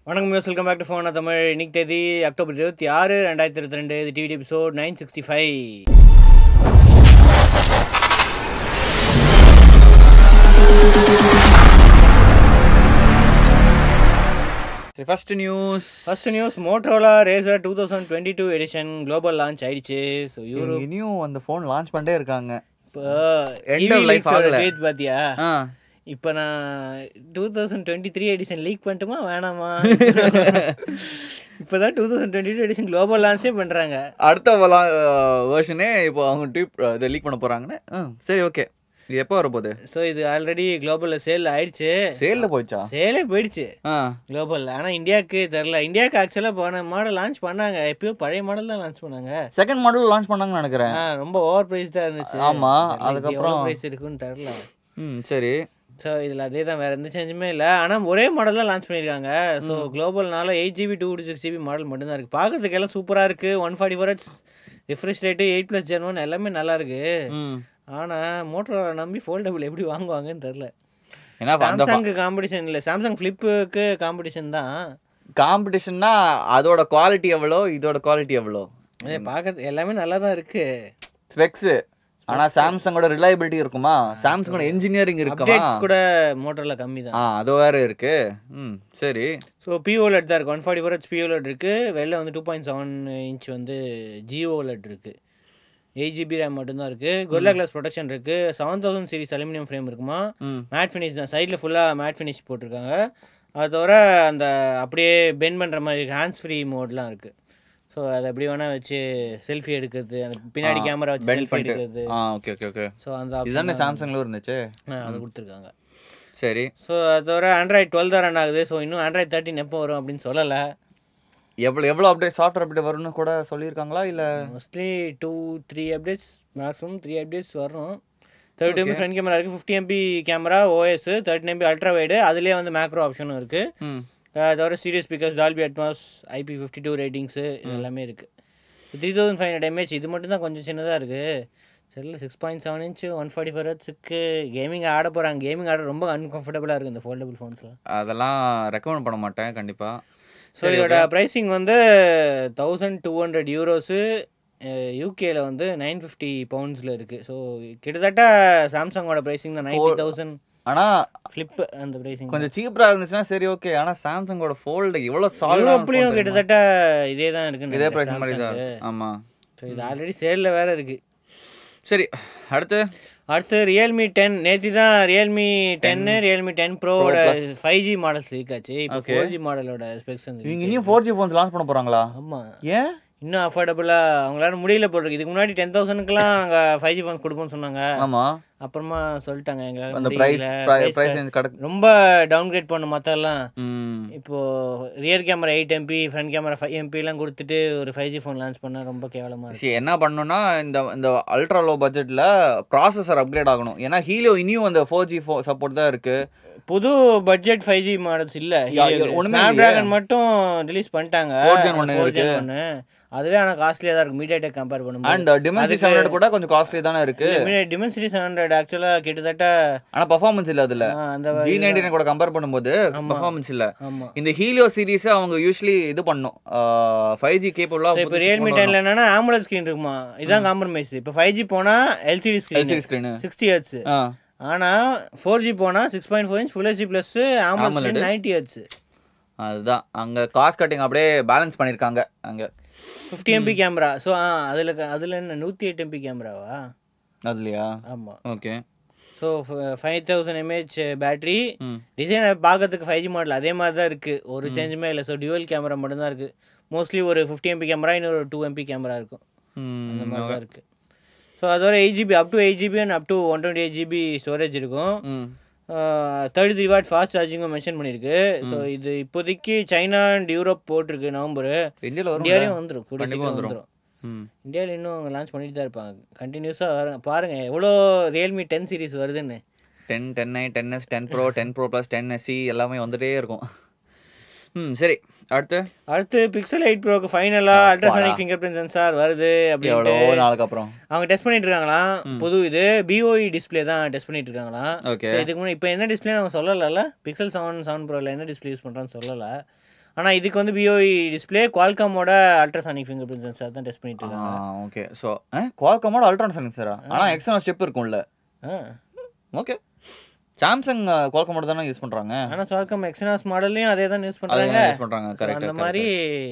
வணக்கம் மியூஸ் welcome back to phone Tamil இன்னைக்கு தேதி அக்டோபர் இருபத்தி ஆறு ரெண்டாயிரத்தி இருபத்தி ரெண்டு இது டிவிடி episode nine sixty five first news first news Motorola Razr two thousand twenty two edition global launch ஆயிடுச்சு ஸோ யூரோ இனியும் அந்த ஃபோன் லான்ச் பண்ணிட்டே இருக்காங்க இப்போ End of life ஆகல. டேட் பார்த்தியா ஆ இப்போ நான் two thousand twenty three edition leak பண்ணட்டுமா வேணாமா இப்போ தான் two thousand twenty two edition global லான்ச்சே பண்ணுறாங்க அடுத்த வேர்ஷனே இப்போ அவங்க ட்ரிப் இதை லீக் பண்ண போறாங்கன்னு ஆ, சரி ஓகே இது எப்போ வரப்போகுது ஸோ இது ஆல்ரெடி குளோபலில் சேல் ஆயிடுச்சு சேல்ல போயிடுச்சா சேலே போயிடுச்சு ஆ குளோபல் ஆனால் இந்தியாவுக்கு தெரில இந்தியாவுக்கு ஆக்சுவலாக போன மாடல் லான்ச் பண்ணாங்க எப்பயோ பழைய மாடல் தான் லான்ச் பண்ணாங்க செகண்ட் மாடல் லான்ச் பண்ணாங்கன்னு நினைக்கிறேன் ஆ, ரொம்ப ஓவர் ப்ரைஸ்டாக இருந்துச்சு ஆமா, அதுக்கப்புறம் அதுக்கப்புறம் ப்ரைஸ் இருக்குன்னு தெரில ம் சரி ஸோ இதில் அதே தான் வேறு எந்த சேஞ்சுமே இல்லை ஆனால் ஒரே மாடல் தான் லான்ச் பண்ணியிருக்காங்க ஸோ குளோபல்னால eight GB to six GB model மட்டும்தான் இருக்குது பார்க்கறதுக்கு எல்லாம் சூப்பராக இருக்குது one forty four H refresh rate eight plus gen one எல்லாமே நல்லா இருக்கு ம் ஆனால் மோட்டரோட நம்பி ஃபோல்டபுள் எப்படி வாங்குவாங்கன்னு தெரில ஏன்னா அந்த சாம்சங்க்கு காம்படிஷன் இல்லை சாம்சங் ஃப்ளிப்புக்கு காம்படிஷன் தான் காம்படிஷன்னா அதோட குவாலிட்டி எவ்வளோ இதோட குவாலிட்டி எவ்வளோ அதே பார்க்கறது எல்லாமே நல்லா தான் இருக்கு ஸ்பெக்ஸ் ஆனா சாம்சங்கோட ரிலையபிலிட்டி இருக்குமா சாம்சங்கோட இன்ஜினியரிங் இருக்குமா அப்டேட்ஸ் கூட மோட்டரில் கம்மி தான் ஆ அது வேற இருக்கு ம் சரி ஸோ பிஓலெட் தான் இருக்குது one forty four H POLED இருக்குது வெளில வந்து டூ பாயிண்ட் செவன் இன்ச் வந்து ஜிஓலெட் இருக்குது எயிட் ஜிபி ரேம் மட்டும்தான் இருக்குது கொல்லா கிளாஸ் ப்ரொடெக்ஷன் இருக்குது seven thousand series aluminium frame இருக்குமா ம் மேட் ஃபினிஷ் தான் சைடில் ஃபுல்லாக மேட் ஃபினிஷ் போட்டிருக்காங்க அது தவிர அந்த அப்படியே பெண்ட் பண்ணுற மாதிரி ஹேண்ட்ஸ் ஃப்ரீ மோட்லாம் இருக்குது ஸோ அதை எப்படி வேணால் வச்சு செல்ஃபி எடுக்கிறது அந்த பின்னாடி கேமரா வச்சு பெண்ட் செல்ஃபி பண்ணிட்டு எடுக்கிறது ஆ ஓகே ஓகே ஓகே ஸோ அந்த இதுதானே சாம்சங்ல இருந்துச்சு ஆ, அது கொடுத்துருக்காங்க சரி ஸோ அது தவிர ஆண்ட்ராய்ட் டுவெல் தான் ரன் ஆகுது ஸோ இன்னும் ஆண்ட்ராய்ட் தேர்ட்டின் எப்போ வரும் அப்படின்னு சொல்லலை எவ்வளோ எவ்வளோ அப்டேட் சாஃப்ட்வேர் அப்டேட் வரும்னு கூட சொல்லியிருக்காங்களா இல்லை mostly two three updates maximum three updates வரும் தேர்ட்டி எம்பி ஃப்ரண்ட் கேமரா இருக்குது fifty MP camera OS thirteen MP ultra wide அதுலேயே வந்து மேக்ரோ ஆப்ஷனும் இருக்குது ம் அது தவிர சீரியஸ் speakers Dolby Atmos IP fifty two ratings இது எல்லாமே இருக்குது three thousand five hundred mAh இது மட்டும் தான் கொஞ்சம் சின்னதாக இருக்குது சரில six point seven inch one forty four ஹெட்ஸுக்கு கேமிங் ஆட போகிறாங்க கேமிங் ஆட ரொம்ப அன்கம்ஃபர்டபுளாக இருக்குது இந்த ஃபோல்டபுள் ஃபோன்ஸில் அதெல்லாம் ரெக்கமெண்ட் பண்ண மாட்டேன் கண்டிப்பா ஸோ இதோட ப்ரைஸிங் வந்து தௌசண்ட் டூ ஹண்ட்ரட் யூரோஸு யூகேல வந்து நைன் ஃபிஃப்டி பவுண்ட்ஸில் இருக்குது ஸோ கிட்டத்தட்ட சாம்சங்கோட ப்ரைஸிங் தான் நைன்டி தௌசண்ட் ஆனா ஃப்ளிப் அந்த ப்ரைஸிங் கொஞ்சம் சீப்பரா இருந்துச்சுன்னா சரி ஓகே ஆனா சாம்சங்கோட ஃபோல்டு இவ்வளவு சாலிட் யூரோப்லேயும் கிட்டத்தட்ட இதே தான் இருக்குன்னு இதே நினைக்கிறேன் பிரைஸ் மாதிரி தான் Samsung. இருக்கு. ஆமா ஸோ இது ஆல்ரெடி சேலில் வேற இருக்குது சரி அடுத்து அடுத்து ரியல்மி டென் நேத்தி தான் ரியல்மி டென்னு ரியல்மி டென் ப்ரோவோட ஃபைவ் ஜி மாடல்ஸ் இருக்காச்சு இப்போ ஃபோர் ஜி மாடலோட ஸ்பெக்ஸ் வந்து இவங்க இன்னும் ஃபோர் ஜி ஃபோன்ஸ் லான்ச் பண்ண போறாங்களா ஆமாம் ஏன் இன்னும் அஃபோர்டபுளாக அவங்களால முடியல போல் இருக்கு இதுக்கு முன்னாடி டென் தௌசண்ட்க்குலாம் நாங்கள் ஃபைவ் ஜி ஃபோன்ஸ் கொடுப்போம்னு சொன்னாங்க ஆமா அப்புறமா சொல்லிட்டாங்க எங்களால் அந்த பிரைஸ் முடியல பிரைஸ் ரேஞ்ச் கடக்கு ரொம்ப டவுன்கிரேட் பண்ண மற்றெல்லாம் ம் இப்போ rear camera eight MP front camera five எம்பிலாம் கொடுத்துட்டு ஒரு ஃபைவ் ஜி ஃபோன் லான்ச் பண்ணால் ரொம்ப கேவலமாக இருக்கு சரி என்ன பண்ணணும்னா இந்த இந்த அல்ட்ரா லோ பட்ஜெட்ல ப்ராசஸர் அப்கிரேட் ஆகணும் ஏன்னா ஹீலோ இனியும் அந்த ஃபோர் ஜி ஃபோ சப்போர்ட் தான் இருக்கு புது பட்ஜெட் ஃபைவ் ஜி மாடல்ஸ் இல்ல யா, இது ஒண்ணுமே ஸ்னாப் டிராகன் மட்டும் ரிலீஸ் பண்ணிட்டாங்க 4Gen ஒண்ணு 4Gen ஒண்ணு அதுவே ஆனா காஸ்ட்லியா தான் இருக்கு மீடியா டெக் கம்பேர் அண்ட் பண்ணும்போது டிமென்சி செவன் கூட கொஞ்சம் காஸ்ட்லி தானே இருக்கு டிமென்சிட்டி செவன் ஹண்ட்ரட் ஆக்சுவலா கிட்டத்தட்ட ஆனா பர்ஃபார்மன்ஸ் இல்ல அதுல ஆ, அந்த ஜி நைன்டி கூட கம்பேர் பண்ணும்போது பர்ஃபார்மன்ஸ் இல்ல ஆமா இந்த ஹீலியோ சீரிஸ் அவங்க யூஸ்வலி இது பண்ணும் ஃபைவ் ஜி கேபிளா இப்போ ரியல்மி டென்ல என்னன்னா ஆம்புலன்ஸ் ஸ்கிரீன் இருக்குமா இதான் காம்ப்ரமைஸ் இப்போ ஃபைவ் ஜி போனா LCD screen LCD screen sixty hertz ஆனா ஃபோர் ஜி போனா six point four inch full HD plus ambulance screen ninety hertz அதுதான் அங்க காஸ்ட் கட்டிங் அப்படியே பேலன்ஸ் பண்ணிருக்காங்க அங்க ஃபிஃப்டி எம்பி கேமரா ஸோ அதுல அதுல என்ன நூற்றி எயிட் எம்பி கேமராவா அதுலயா ஆமா okay so five thousand mAh battery ம். டிசைன் பார்க்கறதுக்கு ஃபைவ் ஜி மாடல் அதே மாதிரி தான் இருக்குது ஒரு சேஞ்சுமே இல்லை ஸோ டியூவல் கேமரா மட்டும்தான் இருக்குது மோஸ்ட்லி ஒரு ஃபிஃப்டி எம்பி கேமரா இன்னொரு டூ எம்பி கேமரா இருக்கும் அந்த மாதிரி தான் இருக்குது ஸோ அதோட eight GB up to eight GB and up to one twenty eight GB storage இருக்கும் ம் தேர்ட்டி த்ரீ வாட் ஃபாஸ்ட் சார்ஜிங்கும் மென்ஷன் பண்ணியிருக்கு ஸோ இது இப்போதைக்கு சைனா அண்ட் யூரோப் போட்டிருக்கு நவம்பர் இந்தியால வரும் இந்தியாலையும் வந்துடும் கூடிய கண்டிப்பா சீக்கிரம் வந்துரும். வந்துடும் ம் இந்தியாவில் இன்னும் அவங்க லான்ச் பண்ணிட்டு தான் இருப்பாங்க கண்டினியூஸாக வர பாருங்கள் எவ்வளோ ரியல்மி டென் சீரிஸ் வருதுன்னு ten ten I ten S ten pro ten pro plus ten SC எல்லாமே வந்துட்டே இருக்கும் ம் சரி அடுத்து அடுத்து பிக்சல் எயிட் ப்ரோக்கு ஃபைனலாக அல்ட்ராசானிக் ஃபிங்கர் பிரிண்ட் சென்சார் வருது எவ்வளோ அப்படின்ட்டு நாளுக்கு அப்புறம் அவங்க டெஸ்ட் பண்ணிட்டு இருக்காங்களாம் புது இது பிஓஇ டிஸ்ப்ளே தான் டெஸ்ட் பண்ணிட்டு இருக்காங்களாம் ஓகே So, இதுக்கு முன்னாடி இப்போ என்ன டிஸ்ப்ளே அவங்க சொல்லலைல்ல பிக்சல் செவன் செவன் ப்ரோவில் என்ன டிஸ்ப்ளே யூஸ் பண்ணுறோன்னு சொல்லலை ஆனா இதுக்கு வந்து பிஓஇ டிஸ்ப்ளே குவால்காமோட அல்ட்ராசானிக் ஃபிங்கர் பிரிண்ட் சென்சார் தான் டெஸ்ட் பண்ணிட்டு இருக்காங்க ஓகே ஸோ குவால்காமோட அல்ட்ரான் சென்சரா ஆனால் எக்ஸ்டர்னல் ஸ்டெப் இருக்கும்ல ஆ. ஓகே சாம்சங் குவால்காமோட தானே யூஸ் பண்ணுறாங்க ஆனா குவால்காம் எக்ஸனாஸ் மாடல்லையும் அதே தான் யூஸ் பண்றாங்க யூஸ் பண்ணுறாங்க So, கரெக்ட் அந்த மாதிரி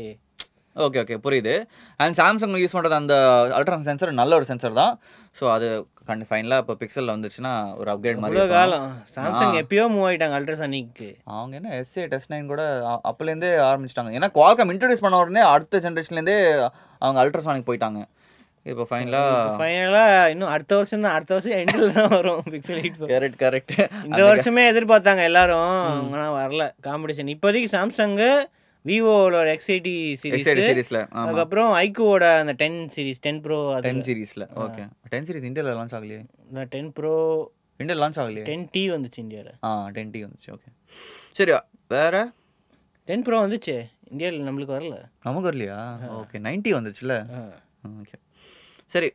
ஓகே ஓகே புரியுது அண்ட் சாம்சங் யூஸ் பண்ணுறது அந்த அல்ட்ரான் சென்சர் நல்ல ஒரு சென்சர் தான் ஸோ அது கண்டி ஃபைனலாக இப்போ பிக்சலில் வந்துச்சுன்னா ஒரு அப்கிரேட் மாதிரி இவ்வளோ இருக்கும். காலம் சாம்சங் எப்பயோ மூவ் ஆயிட்டாங்க அல்ட்ராசானிக்கு அவங்க என்ன எஸ்ஏ டெஸ்ட் நைன் கூட அ- அப்பலேருந்தே ஆரம்பிச்சிட்டாங்க ஏன்னா குவால்காம் இன்ட்ரடியூஸ் பண்ண உடனே அடுத்த ஜென்ரேஷன்லேருந்தே அவங்க அல்ட்ராசானிக் போயிட்டாங்க இப்போ ஃபைனலாக ஃபைனலா இன்னும் அடுத்த வருஷம் தான் அடுத்த வருஷம் எண்டில் தான் வரும் பிக்சல் ஹீட் கரெக்ட் கரெக்ட் இந்த வருஷமே எதிர்பார்த்தாங்க எல்லாரும் ஆனா வரல காம்படிஷன் இப்போதைக்கு சாம்சங் விவோட எக்ஸ் எயிட்டி சீரிஸ் எக்ஸைட் சீரீஸில் ஆமாம் அதுக்கப்புறம் ஐக்கூவோட அந்த டென் சீரிஸ் டென் ப்ரோ அது டென் சீரீஸில் ஓகே டென் சீரீஸ் இந்தியாவில் லான்ச் ஆகலையே டென் ப்ரோ இந்தியாவில் லான்ச் ஆகலையே டென் டி வந்துச்சு இந்தியாவில் ஆ டென் டி வந்துச்சு ஓகே சரி வேற டென் ப்ரோ வந்துச்சு இந்தியாவில் நம்மளுக்கு வரல நமக்கு வரலையா ஓகே நைன்ட்டி வந்துருச்சுல ஓகே சரி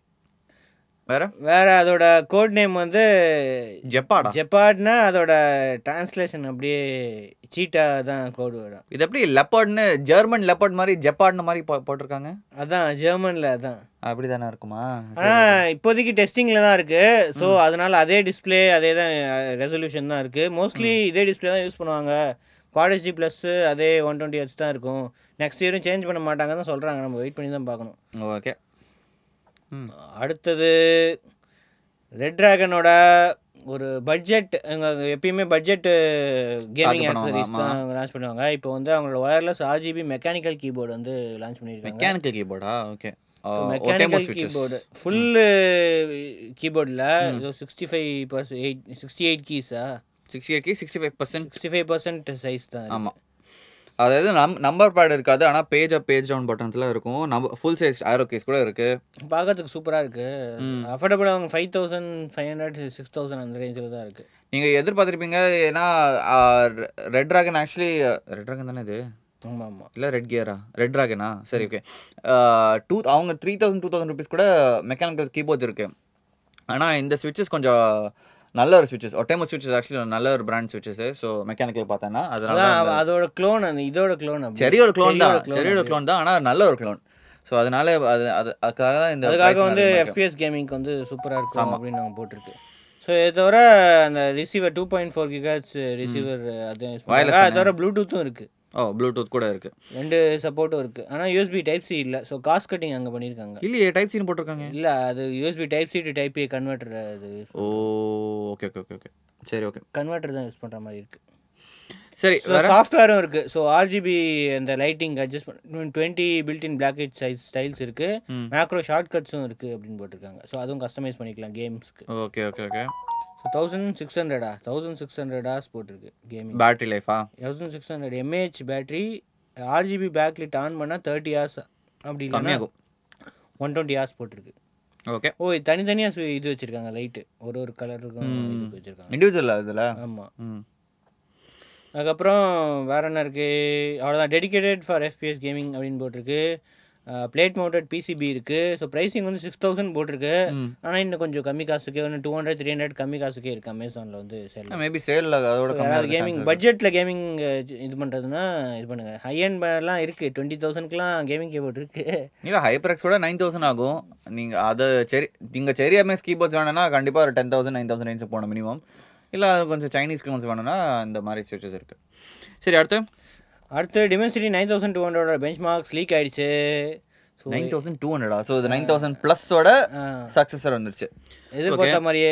வேற வேற அதோட கோட் நேம் வந்து ஜெப்பாடா ஜெப்பாட்னா அதோட டிரான்ஸ்லேஷன் அப்படியே சீட்டா தான் கோடு வரும் இது எப்படி லெப்பர்ட்னு ஜெர்மன் லெப்பர்ட் மாதிரி ஜெப்பாட்னு மாதிரி போ- போட்டிருக்காங்க அதான் ஜெர்மன்ல அதான் அப்படி தானே இருக்குமா ஆனா இப்போதைக்கு டெஸ்டிங்ல தான் இருக்கு ஸோ அதனால அதே டிஸ்ப்ளே அதே தான் ரெசல்யூஷன் தான் இருக்கு மோஸ்ட்லி இதே டிஸ்ப்ளே தான் யூஸ் பண்ணுவாங்க குவாட் ஹெச்டி ப்ளஸ் அதே ஒன் டுவெண்ட்டி ஹெச் தான் இருக்கும் நெக்ஸ்ட் இயரும் சேஞ்ச் பண்ண மாட்டாங்கன்னு தான் சொல்றாங்க நம்ம வெயிட் பண்ணி தான் பார்க்கணும் ஓகே ம் அடுத்தது ரெட் டிராகனோட ஒரு பட்ஜெட் எப்பயுமே பட்ஜெட் கேமிங் பண்ணுவாங்க, ஆக்சரிஸ் தான் லான்ச் பண்ணுவாங்க இப்போ வந்து அவங்களோட ஒயர்லெஸ் ஆர்ஜிபி மெக்கானிக்கல் கீபோர்டு வந்து லான்ச் பண்ணியிருக்காங்க மெக்கானிக்கல் கீபோர்டா ஓகே மெக்கானிக்கல் கீபோர்டு ஃபுல் கீபோர்டில் sixty five percent eight sixty eight கீஸா sixty eight key sixty five percent sixty five percent size தான் இருக்கு. ஆமாம் அதாவது நம் நம்பர் பேட் இருக்காது ஆனால் பேஜ் அப் பேஜ் டவுன் பட்டன்ஸ்லாம் இருக்கும் நம்ம ஃபுல் சைஸ் ஆரோ கேஸ் கூட இருக்குது பார்க்கறதுக்கு சூப்பராக இருக்கு அஃபோர்டபுள் அவங்க five thousand five hundred six thousand அந்த ரேஞ்சில் தான் இருக்கு நீங்கள் எதிர்பார்த்துருப்பீங்க ஏன்னா Red Dragon actually Red Dragon தானே இது ஆமாம் ஆமாம் இல்லை ரெட் கியரா ரெட் ட்ராகனா சரி ஓகே டூ அவங்க three thousand two thousand rupees கூட மெக்கானிக்கல் கீபோர்ட் இருக்கு ஆனால் இந்த ஸ்விட்சஸ் கொஞ்சம் நல்ல ஒரு ஸ்விட்சஸ் ஒட்டேமோ ஸ்விட்சஸ் ஆக்சுவலி நல்ல ஒரு பிராண்ட் ஸ்விட்சஸ் ஸோ மெக்கானிக்கல் பார்த்தேன்னா அதனால அதான் அவ- அதோட க்ளோன் அந்த இதோட க்ளோன் செரியோட க்ளோன் தான் செரியோட க்ளோன் தான் ஆனால் நல்ல ஒரு க்ளோன் ஸோ அதனால அது அது அதுக்காக தான் இந்த அதுக்காக price வந்து அதிகமா இருக்கு. எஃபிஎஸ் கேமிங்க்கு வந்து சூப்பராக இருக்கும் அப்படின்னு நாங்கள் போட்டிருக்கு ஸோ இதை தவிர அந்த receiver two point four gigahertz receiver அதையும் யூஸ் பண்ணுறாங்க அது தவிர ப்ளூடூத்தும் இருக்குது ஓ ப்ளூடூத் கூட இருக்கு ரெண்டு சப்போர்ட்டும் இருக்குது ஆனால் யூஎஸ்பி டைப் சி இல்லை ஸோ காஸ்ட் கட்டிங் அங்கே பண்ணியிருக்காங்க இல்லையே டைப் சீன் போட்டிருக்காங்க இல்லை அது USB type C to type A converter அது oh okay okay okay okay சரி ஓகே கன்வெர்ட்டர் தான் யூஸ் பண்ணுற மாதிரி இருக்குது சரி ஸோ சாஃப்ட்வேரும் இருக்குது ஸோ ஆர்ஜிபி அந்த லைட்டிங் அட்ஜஸ்ட் பண்ண twenty built in black head size styles இருக்குது மேக்ரோ ஷார்ட் கட்ஸும் இருக்குது அப்படின்னு போட்டிருக்காங்க ஸோ அதுவும் கஸ்டமைஸ் பண்ணிக்கலாம் கேம்ஸ்க்கு okay okay okay so thousand six ஹண்ட்ரடா தௌசண்ட் சிக்ஸ் ஹண்ட்ரட் ஹார்ஸ் போட்டிருக்கு கேமிங் பேட்டரி லைஃபா thousand six hundred mAh battery RGB backlit on பண்ணால் தேர்ட்டி ஹார்ஸ் அப்படி இல்லைன்னா கம்மியாகும் ஒன் டுவெண்ட்டி ஹார்ஸ் போட்டிருக்கு ஓகே ஓ இது தனித்தனியாக இது வச்சுருக்காங்க லைட்டு ஒரு ஒரு கலருக்கும் இது வச்சுருக்காங்க இண்டிவிஜுவல் இதில் ஆமாம் ம் அதுக்கப்புறம் வேற என்ன இருக்குது அவ்வளோதான் டெடிகேட்டட் ஃபார் எஃபிஎஸ் கேமிங் அப்படின்னு போட்டிருக்கு பிளேட் மவுண்டட் பிசிபி இருக்குது ஸோ ப்ரைஸிங் வந்து சிக்ஸ் தௌசண்ட் போட்டிருக்கு ஆனால் இன்னும் கொஞ்சம் கம்மி காசுக்கே ஒன்று டூ ஹண்ட்ரட் த்ரீ ஹண்ட்ரட் கம்மி காசுக்கே இருக்குது அமேசானில் வந்து சேல் மேபி சேலில் அதோட யாராவது கம்மியாக கேமிங் பட்ஜெட்டில் கேமிங் இது பண்ணுறதுன்னா இது பண்ணுங்க ஹை அண்ட் எல்லாம் இருக்குது டுவெண்ட்டி தௌசண்ட்க்குலாம் கேமிங் கீபோர்ட் இருக்குது இல்லை ஹைப்பர் கூட நைன் தௌசண்ட் ஆகும் நீங்கள் அதை சரி நீங்கள் செரி எம்எஸ் கீபோர்ட்ஸ் வேணும்னா கண்டிப்பாக ஒரு ten thousand nine thousand range போகணும் மினிமம் இல்லை அது கொஞ்சம் சைனீஸ் கிளம்ஸ் வேணும்னா இந்த மாதிரி ஸ்விட்சஸ் இருக்குது சரி அடுத்து அடுத்து டிமென்சிட்டி நைன் தௌசண்ட் டூ ஹண்ட்ரடோட பெஞ்ச் மார்க்ஸ் லீக் ஆயிடுச்சு ஸோ நைன் தௌசண்ட் டூ ஹண்ட்ரடா ஸோ இது நைன் தௌசண்ட் ப்ளஸோட சக்ஸஸர் வந்துருச்சு எதிர்பார்த்த மாதிரியே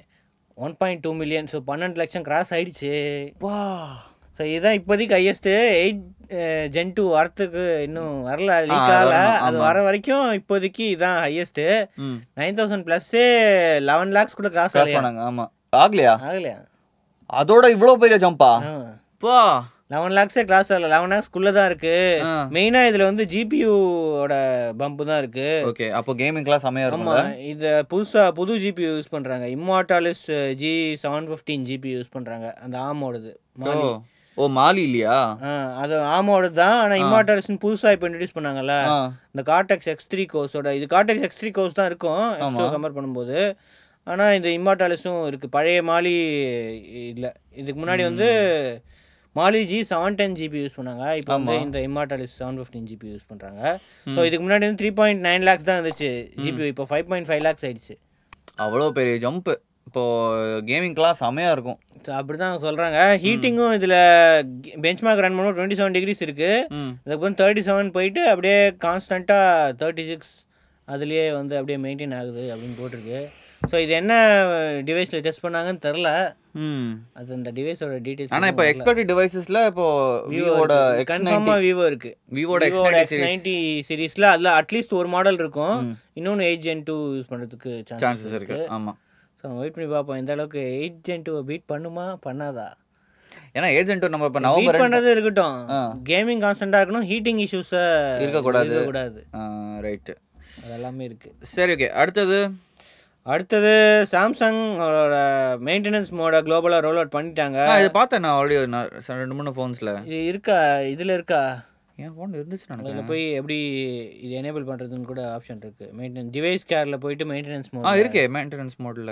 one point two million so பன்னெண்டு லட்சம் கிராஸ் ஆயிடுச்சு வா ஸோ இதுதான் இப்போதைக்கு ஹையஸ்ட்டு எயிட் ஜென் டூ வரத்துக்கு இன்னும் வரல லீக் ஆகல வரணும், அது வர வரைக்கும் இப்போதைக்கு இதான் ஹையஸ்ட்டு ம் nine thousand plus eleven lakhs கூட கிராஸ் கிராஸ் ஆகலையா பண்ணாங்க ஆமாம் ஆகலையா ஆகலையா அதோட இவ்வளோ பெரிய ஜம்பா பா லெவன் லேக்ஸே கிராஸ் ஆகல லெவன் லேக்ஸ்க்குள்ளே தான் இருக்கு ஆ. மெயினாக இதில் வந்து ஜிபியூவோட பம்பு தான் இருக்கு ஓகே அப்போ கேமிங்லாம் செமையாக ஆமா இருக்கும்ல இத புதுசா புது ஜிபி யூஸ் பண்றாங்க Immortalis G seven fifteen GPU use பண்றாங்க அந்த ஆமோடது ஓ ஓ மாலி இல்லையா ஆ, அது ஆமோடது தான் ஆனா இம்மார்டாலிஸ்னு புதுசா இப்போ இன்ட்ரடியூஸ் பண்ணாங்கல்ல ஆ இந்த கார்டெக்ஸ் எக்ஸ் த்ரீ கோர்ஸோட இது கார்டெக்ஸ் எக்ஸ் த்ரீ கோர்ஸ் தான் இருக்கும் கம்பேர் பண்ணும்போது ஆனா இந்த இம்மார்டாலிஸும் இருக்கு பழைய மாலி இல்ல இதுக்கு முன்னாடி வந்து Mali G seven ten GPU use பண்ணாங்க இப்போ வந்து இந்த Immortalis seven fifteen GPU use பண்ணுறாங்க ஸோ இதுக்கு முன்னாடி வந்து த்ரீ பாயிண்ட் நைன் லேக்ஸ் தான் இருந்துச்சு ஜிபி இப்போ ஃபைவ் பாயிண்ட் ஃபைவ் லேக்ஸ் ஆயிடுச்சு அவ்வளோ பெரிய ஜம்ப்பு இப்போ கேமிங்க்கெலாம் செமையாக இருக்கும் ஸோ அப்படி தான் சொல்கிறாங்க ஹீட்டிங்கும் இதில் பெஞ்ச் மார்க் ரன் பண்ணும்போது டுவெண்ட்டி செவன் டிகிரிஸ் இருக்குது ம் அதுக்கப்புறம் தேர்ட்டி செவன் போயிட்டு அப்படியே கான்ஸ்டண்ட்டாக தேர்ட்டி சிக்ஸ் அதுலேயே வந்து அப்படியே மெயின்டைன் ஆகுது அப்படின்னு போட்டிருக்கு ஸோ இது என்ன டிவைஸில் டெஸ்ட் பண்ணாங்கன்னு தெரில ம் அது அந்த டிவைஸோட டீட்டெயில்ஸ் ஆனால் இப்போ எக்ஸ்பெக்டட் டிவைசஸில் இப்போ விவோட எக்ஸ் கன்ஃபார்மாக விவோ இருக்கு விவோட எக்ஸ் விவோட நைன்டி எக்ஸ் நைன்டி சீரீஸில் அதில் அட்லீஸ்ட் ஒரு மாடல் இருக்கும் இன்னொன்று எயிட் ஜென் டூ யூஸ் பண்ணுறதுக்கு சான்சஸ் சான்சஸ் இருக்கு ஆமாம் ஸோ நம்ம வெயிட் பண்ணி பார்ப்போம் இந்த அளவுக்கு எயிட் ஜென் டூவை பீட் பண்ணுமா பண்ணாதா ஏன்னா ஏஜென்ட் நம்ம இப்போ நவம்பர் பீட் பண்ணுறது இருக்கட்டும் கேமிங் கான்ஸ்டண்ட்டாக இருக்கணும் ஹீட்டிங் இஷ்யூஸை இருக்கக்கூடாது. இருக்கக்கூடாது ரைட்டு அதெல்லாமே இருக்கு சரி ஓகே அடுத்தது அடுத்தது சாம்சங் மெயின்டெனன்ஸ் மோட குளோபலாக ரோல் அவுட் பண்ணிட்டாங்க ஆ இது பார்த்தேன் நான் ஆல்ரெடி ரெண்டு மூணு ஃபோன்ஸில் இது இருக்கா இதில் இருக்கா என் ஃபோன் இருந்துச்சு நினைக்கிறேன் அதில் போய் எப்படி இது எனேபிள் பண்ணுறதுன்னு கூட ஆப்ஷன் இருக்குது மெயின்டெனன்ஸ் டிவைஸ் கேரில் போயிட்டு மெயின்டெனன்ஸ் ஆ மோட் இருக்கே மெயின்டெனன்ஸ் மோடில்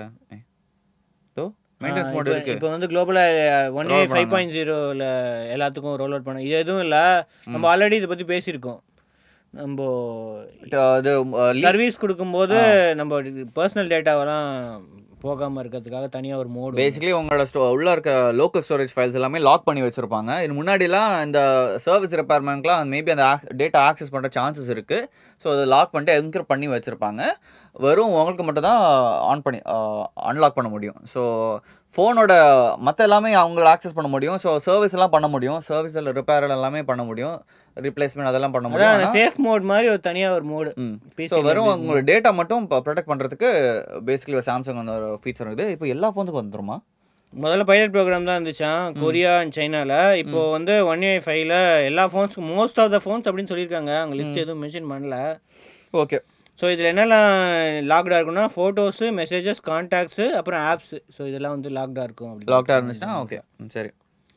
ஓ மெயின்டெனன்ஸ் மோட் இருக்கு இப்போ வந்து குளோபலாக ஒன் ஏ ஃபைவ் பாயிண்ட் ஜீரோவில் எல்லாத்துக்கும் ரோல் அவுட் பண்ண இது எதுவும் இல்லை நம்ம ஆல்ரெடி இதை பற்றி பேசியிருக்கோம் நம்ம அது சர்வீஸ் கொடுக்கும்போது நம்ம பர்சனல் டேட்டாவெல்லாம் போகாமல் இருக்கிறதுக்காக தனியாக ஒரு மோடு பேசிக்கலி உங்களோட ஸ்டோ உள்ள இருக்க லோக்கல் ஸ்டோரேஜ் ஃபைல்ஸ் எல்லாமே லாக் பண்ணி வச்சிருப்பாங்க இது முன்னாடிலாம் இந்த சர்வீஸ் ரெப்பேர்மெண்ட்லாம் மேபி அந்த டேட்டா ஆக்சஸ் பண்ணுற சான்சஸ் இருக்கு ஸோ அதை லாக் பண்ணிட்டு என்கர் பண்ணி வச்சிருப்பாங்க வெறும் உங்களுக்கு மட்டும் தான் ஆன் பண்ணி அன்லாக் பண்ண முடியும் ஸோ ஃபோனோட மற்ற எல்லாமே அவங்கள ஆக்சஸ் பண்ண முடியும் ஸோ சர்வீஸ் எல்லாம் பண்ண முடியும் சர்வீஸில் ரிப்பேர் எல்லாமே பண்ண முடியும் ரீப்ளேஸ்மெண்ட் அதெல்லாம் பண்ண முடியும் அதான் சேஃப் மோட் மாதிரி ஒரு தனியாக ஒரு மோடு ம் PC ஸோ வெறும் உங்களோட டேட்டா மட்டும் ப்ரொடெக்ட் பண்ணுறதுக்கு பேசிக்கலி ஒரு சாம்சங் அந்த ஒரு ஃபீச்சர் இருக்குது இப்போ எல்லா ஃபோனுக்கும் வந்துருமா முதல்ல பைலட் ப்ரோக்ராம் தான் இருந்துச்சான் கொரியா அண்ட் சைனால இப்போ வந்து ஒன் ஏ ஃபைவ்ல எல்லா ஃபோன்ஸ்க்கும் மோஸ்ட் ஆஃப் த ஃபோன்ஸ் அப்படின்னு சொல்லியிருக்காங்க அவங்க லிஸ்ட் எதுவும் மென்ஷன் பண்ணல ஓகே ஸோ இதில் என்னெல்லாம் லாக்டாக இருக்குன்னா ஃபோட்டோஸு மெசேஜஸ் கான்டாக்ட்ஸு அப்புறம் ஆப்ஸ் ஸோ இதெல்லாம் வந்து லாக்டாக இருக்கும் அப்படி லாக்டாக இருந்துச்சுன்னா ஓகே சரி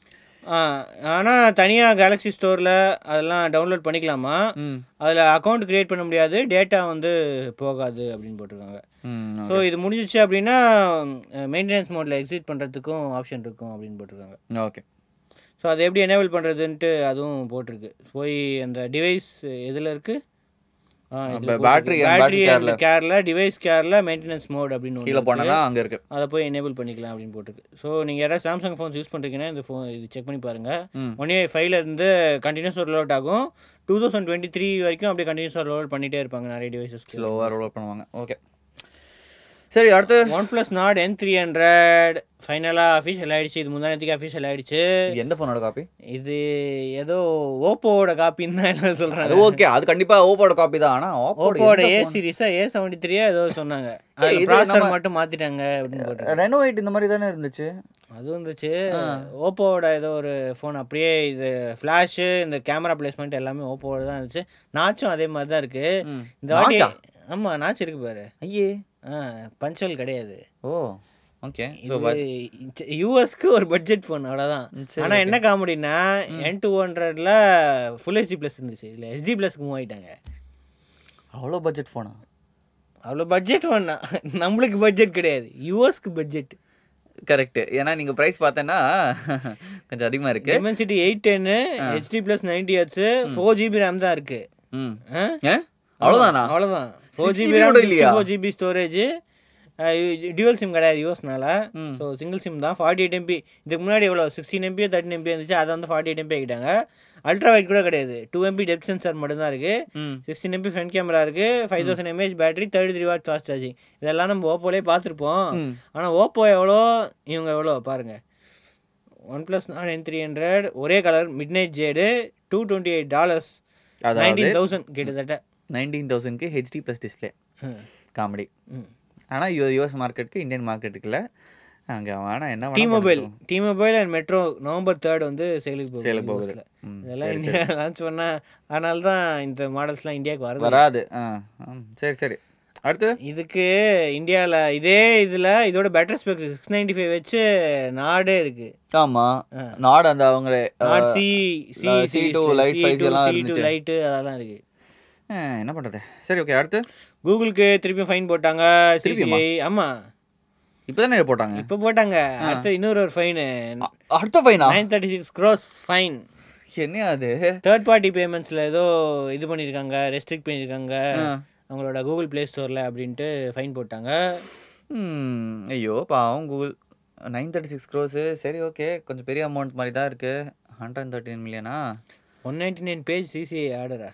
ஆனால் தனியாக கேலக்ஸி ஸ்டோரில் அதெல்லாம் டவுன்லோட் பண்ணிக்கலாமா ம் அதில் அக்கௌண்ட் கிரியேட் பண்ண முடியாது டேட்டா வந்து போகாது அப்படின்னு போட்டிருக்காங்க ம் ஸோ இது முடிஞ்சிச்சு அப்படின்னா மெயின்டெனன்ஸ் மோடில் எக்ஸிட் பண்ணுறதுக்கும் ஆப்ஷன் இருக்கும் அப்படின்னு போட்டிருக்காங்க ஓகே ஸோ அதை எப்படி எனேபிள் பண்ணுறதுன்ட்டு அதுவும் போட்டிருக்கு போய் அந்த டிவைஸ் எதில் இருக்குது battery and battery பேட்டரி கேரில் டிவைஸ் கேரில் மெயின்டெனன்ஸ் மோட் அப்படின்னு ஒண்ணு கீழே போனேன்னா அங்கே இருக்கு அதை போய் எனேபிள் பண்ணிக்கலாம் அப்படின்னு போட்டிருக்கு ஸோ நீங்கள் யாராவது சாம்சங் ஃபோன்ஸ் யூஸ் பண்ணுறீங்கன்னா இந்த ஃபோன் இது செக் பண்ணி பாருங்கள் ம். ஒன் ஏ ஃபைவ்ல இருந்து கண்டினியூஸ் ரோல் அவுட் ஆகும் டூ தௌசண்ட் டுவெண்ட்டி த்ரீ வரைக்கும் அப்படியே கண்டினியூஸாக ரோல் அவுட் பண்ணிகிட்டே இருப்பாங்க நிறைய டிவைசஸ்க்கு ஸ்லோவாக ரோல் பண்ணுவாங்க ஓகே சரி அடுத்து OnePlus Nord N three hundred ஃபைனலாக அஃபிஷியல் ஆயிடுச்சு இது முந்தானத்துக்கு அஃபிஷியல் ஆயிடுச்சு இது எந்த ஃபோனோட காப்பி இது ஏதோ ஓப்போவோட காப்பின்னு தான் என்ன சொல்கிறாங்க அது ஓகே அது கண்டிப்பாக ஓப்போட காப்பி தான் ஆனால் ஓப்போவோட ஓப்போட ஏ சீரிஸா ஏ செவன்டி த்ரீயா ஏதோ சொன்னாங்க அது இது ப்ராசர் நம்ம- மட்டும் மாத்திட்டாங்க அப்படின்னு போட்டு ரெனோவேட் இந்த மாதிரி தானே இருந்துச்சு அது வந்துச்சு ஓப்போவோட ஏதோ ஒரு ஃபோன் அப்படியே இது ஃப்ளாஷு இந்த கேமரா பிளேஸ்மெண்ட் எல்லாமே ஓப்போவோட தான் இருந்துச்சு நாச்சும் அதே மாதிரி தான் இருக்கு ம். இந்த வாட்டி நாச்சா? ஆமா நாச்சு இருக்கு பாரு ஐயே ஆ பஞ்சல் கிடையாது ஓ ஓகே ஸோ இது யூஎஸ்க்கு ஒரு பட்ஜெட் ஃபோன் அவ்வளோதான் சரி, ஆனா என்ன காமெடினா என் டூ ஹண்ட்ரட்ல ஃபுல் ஹெச்டி ப்ளஸ் இருந்துச்சு இதுல ஹெச்டி ப்ளஸ்க்கு மூவ் ஆயிட்டாங்க அவ்வளோ பட்ஜெட் ஃபோனா அவ்வளோ பட்ஜெட் வேணா நம்மளுக்கு பட்ஜெட் கிடையாது யூஎஸ்க்கு பட்ஜெட் கரெக்ட் ஏன்னா நீங்கள் ப்ரைஸ் பார்த்தேன்னா கொஞ்சம் அதிகமாக இருக்கு டெமென்சிட்டி எயிட் டென்னு HD plus ninety hertz four GB RAM தான் இருக்கு ம் ஆ? ஏ அவ்வளோதானா அவ்வளோதான் ஃபோர் 6 ஜிபி GB ரேம் கூட இல்லையா? Four GB storage dual SIM கிடையாது யூஎஸ்னால ம். ஸோ சிங்கிள் சிம் தான் ஃபார்ட்டி எயிட் எம்பி இதுக்கு முன்னாடி எவ்வளோ சிக்ஸ்டீன் எம்பி தேர்ட்டின் எம்பி இருந்துச்சு அதை வந்து ஃபார்ட்டி எயிட் எம்பி ஆகிட்டாங்க அல்ட்ரா வைட் கூட கிடையாது டூ எம்பி டெப் சென்சார் மட்டும்தான் இருக்குது ம் சிக்ஸ்டீன் எம்பி ஃப்ரண்ட் கேமரா இருக்குது five thousand mAh battery thirty three watt fast charging இதெல்லாம் நம்ம ஓப்போலே பார்த்துருப்போம் ம். ஆனால் ஓப்போ எவ்வளோ இவங்க எவ்வளோ பாருங்கள் ஒன் ப்ளஸ் நான் என் த்ரீ ஹண்ட்ரட் ஒரே colour midnight jade two twenty eight dollars அதாவது நைன்டீன் தௌசண்ட் கிட்டத்தட்ட நைன்டீன் தௌசண்ட்க்கு ஹெச்டி ப்ளஸ் டிஸ்பிளே ம். காமெடி ம். ஆனால் யூ யூஎஸ் மார்க்கெட்டுக்கு இந்தியன் மார்க்கெட்டுக்கு இல்லை அங்கே வேணாம் என்ன டி வேணா மொபைல் பண்ணிக்கோ. T mobile and Metro November third வந்து சேலுக்கு போகுது சேலுக்கு போகுது. US ல. ம், இதெல்லாம் சரி, இந்தியா லான்ச் பண்ணா அதனால தான் இந்த மாடல்ஸ்லாம் இந்தியாவுக்கு வருது வராது ஆ ம், சரி சரி அடுத்து இதுக்கு இந்தியாவில் இதே இதில் இதோட better specs six ninety five வச்சு நாடே இருக்கு ஆமாம் நாடு அந்த அவங்க Nord C C C two, light size எல்லாம் சி டூ இருந்துச்சு. லைட்டு அதெல்லாம் இருக்கு என்ன பண்ணுறது சரி ஓகே அடுத்து கூகுளுக்கு திருப்பி ஃபைன் போட்டாங்க சிசிஐ ஆமாம் இப்போ தானே போட்டாங்க இப்போ போட்டாங்க அடுத்து இன்னொரு ஒரு ஃபைனு அ- அடுத்த ஃபைனா nine thirty six crores fine என்ன அது தேர்ட் பார்ட்டி பேமெண்ட்ஸில் ஏதோ இது பண்ணியிருக்காங்க ரெஸ்ட்ரிக்ட் பண்ணியிருக்காங்க ஆ. அவங்களோட கூகுள் ப்ளே ஸ்டோரில் அப்படின்ட்டு ஃபைன் போட்டாங்க ம், ஐயோ பாவம் Google nine thirty six crores சரி ஓகே கொஞ்சம் பெரிய அமௌண்ட் மாதிரி தான் இருக்கு ஹண்ட்ரட் தேர்ட்டின் மில்லியனா one ninety nine page CCI ஆர்டரா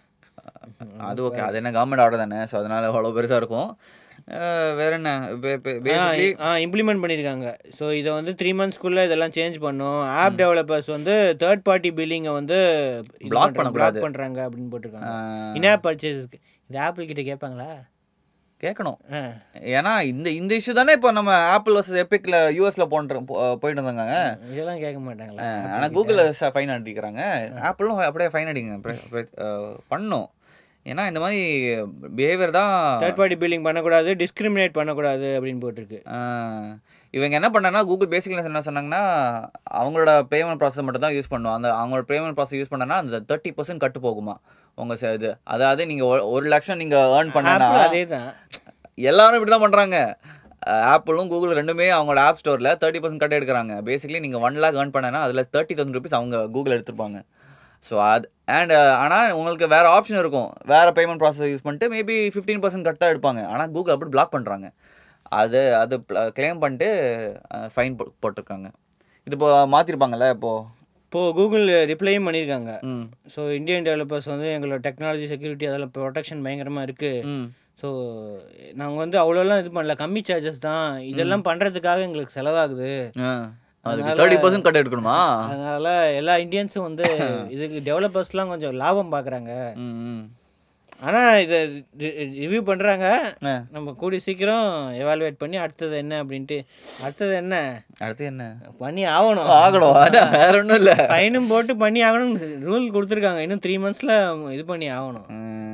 அது ஓகே அது என்ன கவர்மெண்ட் ஆர்டர் தானே ஸோ அதனால அவ்வளோ பெருசாக இருக்கும் அஹ், வேற என்ன பேசிக்லி ஆ இம்ப்ளிமெண்ட் பண்ணியிருக்காங்க ஸோ இதை வந்து த்ரீ மந்த்ஸ்க்குள்ளே இதெல்லாம் சேஞ்ச் பண்ணும் ஆப் டெவலப்பர்ஸ் வந்து தேர்ட் பார்ட்டி பில்லிங்கை வந்து Block பண்ணக்கூடாது. பிளாக் பண்ணுறாங்க அப்படின்னு போட்டிருக்காங்க இன்ஆப் பர்ச்சேஸ்க்கு இது ஆப்பிள் கிட்ட கேட்பாங்களா கேட்கணும் ஆ ஏன்னா இந்த இந்த இஷ்யூ தானே இப்போ நம்ம ஆப்பிள் வர்சஸ் எப்பிக்ல யூஎஸ்ல போன்ற போ- போயிட்டு இருந்தாங்க இதெல்லாம் கேட்க மாட்டாங்களா ஆனால் கூகுளில் ஃபைன் அடிக்கிறாங்க ஆப்பிளும் அப்படியே ஃபைன் அடிங்க pre- pre- அஹ், பண்ணும் ஏன்னா இந்த மாதிரி பிஹேவியர் தான் தேர்ட் பார்ட்டி பில்லிங் பண்ணக்கூடாது டிஸ்கிரிமினேட் பண்ணக்கூடாது அப்படின்னு போட்டிருக்கு ஆஹ், இவங்க என்ன பண்ணாங்கன்னா கூகுள் பேசிக்கலி என்ன சொன்னாங்கன்னா அவங்களோட பேமெண்ட் ப்ராசஸ் மட்டும் தான் யூஸ் பண்ணுவோம் அந்த அவங்களோட பேமெண்ட் ப்ராசஸ் யூஸ் பண்ணனா அந்த தேர்ட்டி பர்சன்ட் கட்டு போகுமா உங்க ச- இது அதாவது நீங்க ஒரு- ஒரு லட்சம் நீங்க ஏர்ன் பண்ணனா ஆப்பிள் அதே தான் எல்லாரும் இப்படி தான் பண்றாங்க ஆப்பிளும் கூகுள் ரெண்டுமே அவங்களோட ஆப் ஸ்டோர்ல தேர்ட்டி பர்சன்ட் கட் எடுக்கிறாங்க பேசிக்கலி நீங்க ஒன் லேக் ஏர்ன் பண்ணனா அதுல தேர்ட்டி தௌசண்ட் ருபீஸ் அவங்க கூகுள் எடுத்துருப்பாங்க ஸோ அது அண்ட் ஆனால் உங்களுக்கு வேற ஆப்ஷன் இருக்கும் வேற பேமெண்ட் ப்ராசஸ் யூஸ் பண்ணிட்டு மேபி ஃபிஃப்டீன் பர்சன்ட் கட்டாக எடுப்பாங்க ஆனால் கூகுள் அப்படி பிளாக் பண்ணுறாங்க அது அது கிளைம் பண்ணிட்டு ஃபைன் போட்டிருக்காங்க இது இப்போ மாற்றிருப்பாங்கல்ல இப்போ இப்போது கூகுள் ரிப்ளையும் பண்ணியிருக்காங்க ம் ஸோ இந்தியன் டெவலப்பர்ஸ் வந்து எங்களோட டெக்னாலஜி செக்யூரிட்டி அதில் ப்ரொடெக்ஷன் பயங்கரமாக இருக்குது ம் ஸோ நாங்கள் வந்து அவ்வளோலாம் இது பண்ணல கம்மி சார்ஜஸ் தான் இதெல்லாம் பண்ணுறதுக்காக எங்களுக்கு செலவாகுது ஆ அதுக்கு தேர்ட்டி பர்சன்ட் கட் எடுக்கணுமா அதனால எல்லா இந்தியன்ஸும் வந்து இதுக்கு டெவலப்பர்ஸ்லாம் கொஞ்சம் லாபம் பார்க்குறாங்க ம் ம் ஆனால் இதை ரிவ்யூ பண்ணுறாங்க ஆ. நம்ம கூடி சீக்கிரம் எவாலுவேட் பண்ணி அடுத்தது என்ன அப்படின்ட்டு அடுத்தது என்ன அடுத்து என்ன பண்ணி ஆகணும் ஆகணும் அதான் வேற ஒன்றும் இல்லை ஃபைனும் போட்டு பண்ணி ஆகணும் ரூல் கொடுத்துருக்காங்க இன்னும் த்ரீ மந்த்ஸில் இது பண்ணி ஆகணும்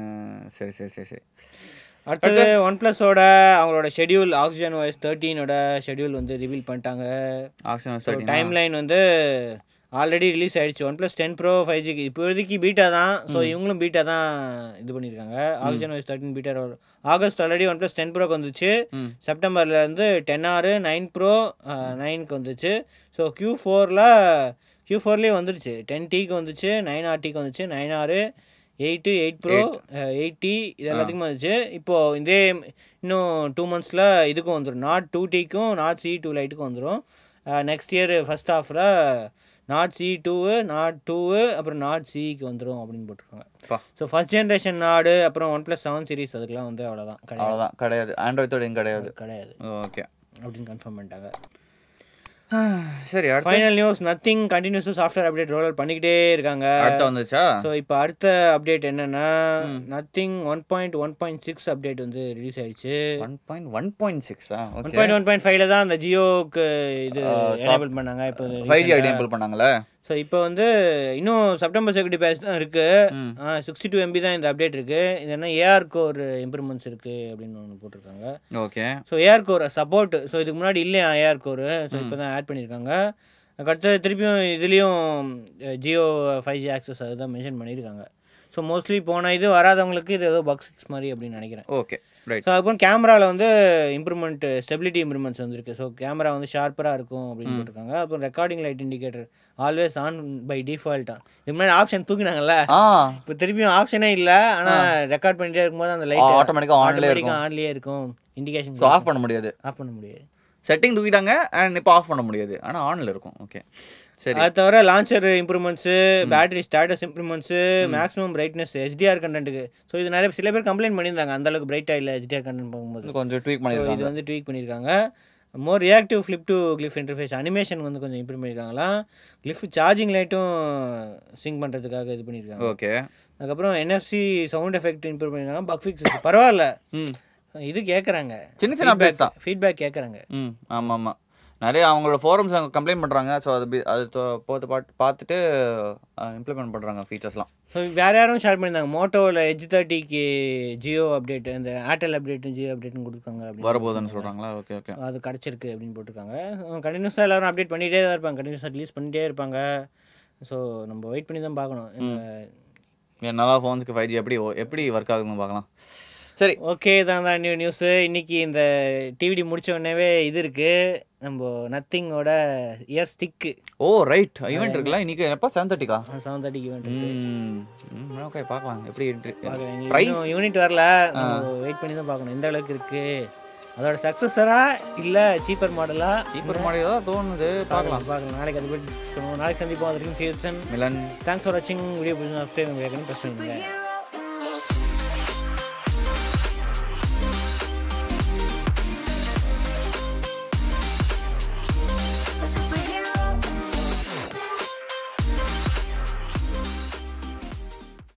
சரி சரி சரி சரி அடுத்தது ஒன் ப்ளஸோட அவங்களோட ஷெட்யூல் ஆக்சிஜன் வாய்ஸ் தேர்ட்டீனோட ஷெட்யூல் வந்து ரிவீல் பண்ணிட்டாங்க ஆக்ஷன் ஸோ டைம் லைன் வந்து ஆல்ரெடி ரிலீஸ் ஆயிடுச்சு OnePlus ten pro five ஜிக்கு இப்போதைக்கு பீட்டா தான் ஸோ இவங்களும் பீட்டா தான் இது பண்ணியிருக்காங்க Oxygen OS thirteen beta August already OnePlus ten ப்ரோக்கு வந்துச்சு ம். செப்டம்பர்ல இருந்து டென் ஆறு நைன் ப்ரோ நைனுக்கு வந்துச்சு ஸோ க்யூ ஃபோரில் க்யூ ஃபோர்லேயே வந்துருச்சு டென் டிக்கு வந்துச்சு நைன் ஆர் டிக்கு வந்துச்சு நைன் ஆறு எயிட்டு எயிட் ப்ரோ எயிட்டி இது எல்லாத்துக்குமே வந்துச்சு இப்போது இதே இன்னும் டூ மந்த்ஸில் இதுக்கும் வந்துடும் நாட் டூ டிக்கும் நாட் சி டூ லைட்டுக்கும் வந்துடும் நெக்ஸ்ட் இயர் ஃபர்ஸ்ட் ஹாஃபில் Nord C two Nord two அப்புறம் நாட் சிக்கு வந்துடும் அப்படின்னு போட்டிருக்காங்க பா. ஸோ ஃபர்ஸ்ட் ஜென்ரேஷன் நாடு அப்புறம் ஒன் ப்ளஸ் செவன் சீரிஸ் அதுக்கெலாம் வந்து அவ்வளோதான் கிடையாது அவ்வளோதான் கிடையாது ஆண்ட்ராய்டோட எங்க கிடையாது கிடையாது ஓகே அப்படின்னு கன்ஃபார்ம் பண்ணிட்டாங்க சரி அடுத்து final news Nothing continuous software update roll பண்ணிக்கிட்டே இருக்காங்க அடுத்த வந்துச்சா ஸோ இப்போ அடுத்த அப்டேட் என்னன்னா Nothing one point one point six update வந்து ரிலீஸ் ஆயிடுச்சு ஒன் பாயிண்ட் ஒன் பாயிண்ட் சிக்ஸா one okay point one point ஃபைவ்ல தான் அந்த ஜியோக்கு இது எனேபிள் பண்ணாங்க இப்போ ஃபைவ் ஜி ஐடி இம்பிள் பண்ணாங்களே ஸோ இப்போ வந்து இன்னும் செப்டம்பர் செக்யூரிட்டி பேட்ச் தான் இருக்கு சிக்ஸ்டி டூ எம்பி தான் இந்த அப்டேட் இருக்கு இது என்ன ஏஆர் கோர் இம்ப்ரூவ்மெண்ட்ஸ் இருக்கு அப்படின்னு ஒன்று போட்டிருக்காங்க okay so AR core support so இதுக்கு முன்னாடி இல்லையா ஏஆர் கோர் ஸோ இப்போ தான் ஆட் பண்ணியிருக்காங்க அடுத்து திருப்பியும் இதுலேயும் ஜியோ ஃபைவ் ஜி ஆக்சஸ் அதுதான் மென்ஷன் பண்ணியிருக்காங்க ஸோ மோஸ்ட்லி போன இது வராதவங்களுக்கு இது ஏதோ பக் சிக்ஸ் மாதிரி அப்படின்னு நினைக்கிறேன் ஓகே ரைட் ஸோ அதுக்கப்புறம் கேமராவில் வந்து இம்ப்ரூவ்மெண்ட் ஸ்டெபிலிட்டி இம்ப்ரூவ்மெண்ட்ஸ் வந்திருக்கு ஸோ கேமரா வந்து ஷார்ப்பராக இருக்கும் அப்படின்னு போட்டிருக்காங்க அப்புறம் recording light indicator always on by டிஃபால்ட்டாக இதுக்கு முன்னாடி ஆப்ஷன் தூக்கினாங்கல்ல ஆ இப்போ திருப்பியும் ஆப்ஷனே இல்லை ஆனால் ரெக்கார்ட் பண்ணிட்டே இருக்கும்போது அந்த லைட் ஆட்டோமேட்டிக்காக ஆன்லேயே இருக்கும் ஆன்லேயே இருக்கும் இண்டிகேஷன் ஸோ ஆஃப் பண்ண முடியாது ஆஃப் பண்ண முடியாது செட்டிங் தூக்கிட்டாங்க அண்ட் இப்போ ஆஃப் பண்ண முடியாது ஆனால் ஆனில் இருக்கும் ஓகே சரி அது தவிர launcher improvements battery status improvements maximum brightness HDR கண்டென்ட்டுக்கு ஸோ இது நிறைய சில பேர் கம்ப்ளைண்ட் பண்ணியிருந்தாங்க அந்த அளவுக்கு பிரைட்டாக இல்லை HDR கண்டென்ட் பார்க்கும்போது கொஞ்சம் ட்வீக் ஸோ பண்ணியிருக்காங்க இது வந்து ட்வீக் பண்ணியிருக்காங்க more reactive flip to glyph interface animation வந்து கொஞ்சம் இம்ப்ரூவ் பண்ணியிருக்காங்களாம் கிளிஃப் சார்ஜிங் லைட்டும் சிங் பண்ணுறதுக்காக இது பண்ணியிருக்காங்க ஓகே அதுக்கப்புறம் NFC சவுண்ட் எஃபெக்ட் இம்ப்ரூவ் பண்ணியிருக்காங்க பக் ஃபிக்ஸ் பரவாயில்ல ம் இது கேட்குறாங்க சின்ன சின்ன அப்டேட்ஸ் தான் ஃபீட்பேக் கேட்குறாங்க ம் ஆமாம் ஆமாம் நிறைய அவங்களோட ஃபோரம்ஸ் அங்கே கம்ப்ளைண்ட் பண்ணுறாங்க ஸோ அது பி- அது தொ- போத்து பாட்டு பார்த்துட்டு இம்ப்ளிமெண்ட் பண்ணுறாங்க ஃபீச்சர்ஸ்லாம் ஸோ வேறு யாரும் ஷேர் பண்ணியிருந்தாங்க மோட்டோவில் எஜ் தேர்ட்டிக்கு ஜியோ அப்டேட் இந்த ஏர்டெல் அப்டேட்டும் ஜியோ அப்டேட்டும் கொடுத்துருக்காங்க அப்படின்னு வரப்போகுதுன்னு சொல்கிறாங்களா ஓகே ஓகே அது கிடச்சிருக்கு அப்படின்னு போட்டிருக்காங்க கண்டினியூஸாக எல்லாரும் அப்டேட் பண்ணிகிட்டே தான் இருப்பாங்க கண்டினியூஸாக ரிலீஸ் பண்ணிகிட்டே இருப்பாங்க ஸோ நம்ம வெயிட் பண்ணி தான் பார்க்கணும் இந்த என்னவா ஃபோன்ஸ்க்கு ஃபைவ் ஜி எப்படி ஓ- எப்படி ஒர்க் ஆகுதுன்னு பார்க்கலாம் சரி ஓகே தான் தான் நியூ நியூஸு இன்னைக்கு இந்த டிவிடி முடிச்ச உடனேவே இது இருக்கு நம்ம நத்திங்கோட ear stick oh right event இருக்குல்ல இன்னைக்கு எப்போ செவன் தேர்ட்டிக்கா செவன் தேர்ட்டிக்கு ஈவெண்ட் ம் ஓகே பார்க்கலாம் எப்படி பார்க்கலாம் ப்ரைஸ் யூனிட் வரல வெயிட் பண்ணி தான் பார்க்கணும் எந்த அளவுக்கு இருக்கு அதோட சக்ஸஸரா இல்ல சீப்பர் மாடலா சீப்பர் மாடல் தான் தோணுது பார்க்கலாம் பார்க்கலாம் நாளைக்கு அதை பற்றி டிஸ்கஸ் பண்ணுவோம் நாளைக்கு சந்திப்போம் அது வரைக்கும் சீசன் மிலன் தேங்க்ஸ் ஃபார் வாட்சிங் வீடியோ பிடிச்சி சப்ஸ்கிரைப் பிரச்சனை